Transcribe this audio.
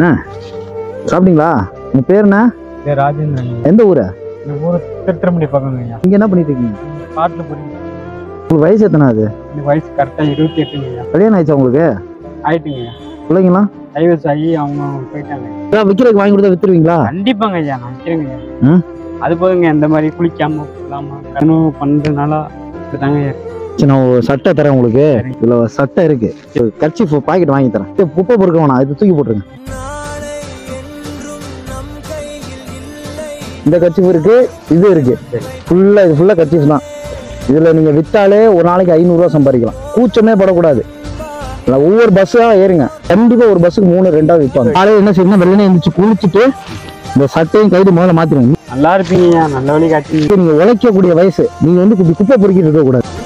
ஆ சாப்பிட்டீங்களா உங்க பேர் என்ன இது ராஜேந்திரன் எந்த ஊரு இந்த ஊர் திருத்திரமணி பக்கங்க ஐயா இங்க என்ன பண்ணிட்டு இருக்கீங்க காட்டில் போறீங்க உங்களுக்கு வயசு எத்தனை ஆகுது இந்த வயசு கரெக்டாக இருபத்தி எட்டுங்க ஐயா கல்யாணம் ஆயிடுச்சா உங்களுக்கு ஆயிட்டுங்க ஐயா பிள்ளைங்களா டைவர்ஸ் ஆகி அவங்க போயிட்டாங்க ஏதாவது விற்கிறதுக்கு வாங்கி கொடுத்தா வித்துருவீங்களா கண்டிப்பாங்க ஐயா நான் வைக்கிறேங்க ஐயா ம். அது போதுங்க இந்த மாதிரி குளிக்காம இல்லாம கனவு பண்றதுனால இப்பதாங்க ஐயா சரி நான் ஒரு சட்டை தரேன் உங்களுக்கு சரி. இதுல ஒரு சட்டை இருக்கு கட்சி பாக்கெட் வாங்கி தரேன் இது குப்பை பொறுக்க வேணாம் இது தூக்கி போட்டுருங்க இந்த கட்சி இருக்கு இது இருக்கு சரி. ஃபுல்லா இது ஃபுல்லா கட்சி தான் இதுல நீங்க வித்தாலே ஒரு நாளைக்கு ஐநூறு ரூபா சம்பாதிக்கலாம் கூச்சமே படக்கூடாது இல்ல ஒவ்வொரு பஸ்ஸா ஏறுங்க கண்டிப்பா ஒரு பஸ்ஸுக்கு மூணு ரெண்டாவது விற்பாங்க காலையில என்ன செய்யணும் வெள்ளனே எழுந்திரிச்சு குளிச்சுட்டு இந்த சட்டையும் கைது முதல்ல மாத்திருங்க நல்லா இருப்பீங்க ஐயா நல்ல வழி காட்டுங்க நீங்க உழைக்கக்கூடிய வயசு நீங்க வந்து இப்படி குப்பை பொறுக்கிட்டு இருக்க கூடாது